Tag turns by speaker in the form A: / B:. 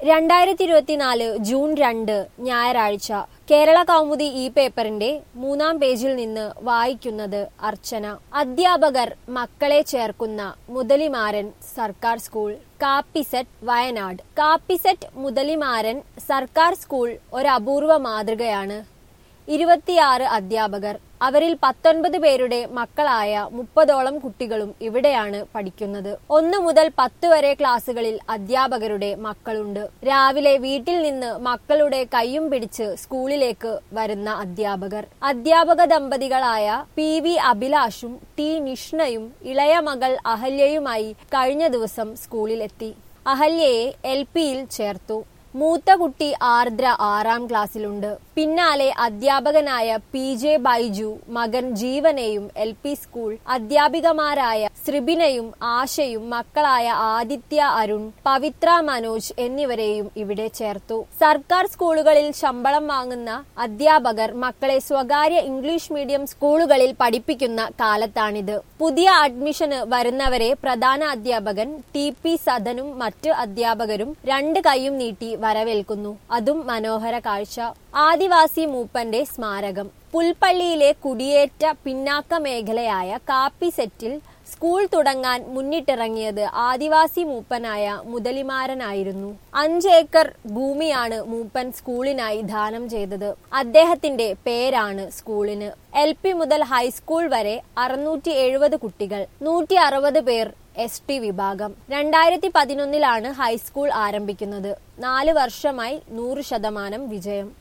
A: രണ്ടായിരത്തി ഇരുപത്തിനാല് ജൂൺ രണ്ട് ഞായറാഴ്ച കേരള കൗമുദി ഈ പേപ്പറിന്റെ മൂന്നാം പേജിൽ നിന്ന് വായിക്കുന്നത് അർച്ചന അധ്യാപകർ മക്കളെ ചേർക്കുന്ന മുതലിമാരൻ സർക്കാർ സ്കൂൾ കാപ്പിസെറ്റ് വയനാട് കാപ്പിസെറ്റ് മുതലിമാരൻ സർക്കാർ സ്കൂൾ ഒരു അപൂർവ മാതൃകയാണ് ഇരുപത്തിയാറ് അധ്യാപകർ അവരിൽ പത്തൊൻപത് പേരുടെ മക്കളായ മുപ്പതോളം കുട്ടികളും ഇവിടെയാണ് പഠിക്കുന്നത് ഒന്ന് മുതൽ പത്ത് വരെ ക്ലാസ്സുകളിൽ അധ്യാപകരുടെ മക്കളുണ്ട് രാവിലെ വീട്ടിൽ നിന്ന് മക്കളുടെ കൈയും പിടിച്ച് സ്കൂളിലേക്ക് വരുന്ന അധ്യാപകർ അധ്യാപക ദമ്പതികളായ പി വി അഭിലാഷും ടി നിഷ്ണയും ഇളയ മകൾ അഹല്യയുമായി കഴിഞ്ഞ ദിവസം സ്കൂളിലെത്തി അഹല്യയെ എൽ പിയിൽ ചേർത്തു മൂത്ത കുട്ടി ആർദ്ര ആറാം ക്ലാസ്സിലുണ്ട് പിന്നാലെ അധ്യാപകനായ പി ജെ ബൈജു മകൻ ജീവനെയും എൽ പി സ്കൂൾ അധ്യാപികമാരായ ശ്രിബിനയും ആശയും മക്കളായ ആദിത്യ അരുൺ പവിത്ര മനോജ് എന്നിവരെയും ഇവിടെ ചേർത്തു സർക്കാർ സ്കൂളുകളിൽ ശമ്പളം വാങ്ങുന്ന അധ്യാപകർ മക്കളെ സ്വകാര്യ ഇംഗ്ലീഷ് മീഡിയം സ്കൂളുകളിൽ പഠിപ്പിക്കുന്ന കാലത്താണിത് പുതിയ അഡ്മിഷന് വരുന്നവരെ പ്രധാന അധ്യാപകൻ ടി പി സദനും മറ്റ് അധ്യാപകരും രണ്ട് കൈയും നീട്ടി വരവേൽക്കുന്നു അതും മനോഹര കാഴ്ച ആദിവാസി മൂപ്പന്റെ സ്മാരകം പുൽപ്പള്ളിയിലെ കുടിയേറ്റ പിന്നാക്ക മേഖലയായ കാപ്പി സെറ്റിൽ സ്കൂൾ തുടങ്ങാൻ മുന്നിട്ടിറങ്ങിയത് ആദിവാസി മൂപ്പനായ മുതലിമാരനായിരുന്നു അഞ്ചേക്കർ ഭൂമിയാണ് മൂപ്പൻ സ്കൂളിനായി ദാനം ചെയ്തത് അദ്ദേഹത്തിന്റെ പേരാണ് സ്കൂളിന് എൽ പി മുതൽ ഹൈസ്കൂൾ വരെ അറുന്നൂറ്റി എഴുപത് കുട്ടികൾ നൂറ്റി അറുപത് പേർ എസ് ടി വിഭാഗം രണ്ടായിരത്തി പതിനൊന്നിലാണ് ഹൈസ്കൂൾ ആരംഭിക്കുന്നത് നാല് വർഷമായി നൂറ് ശതമാനം വിജയം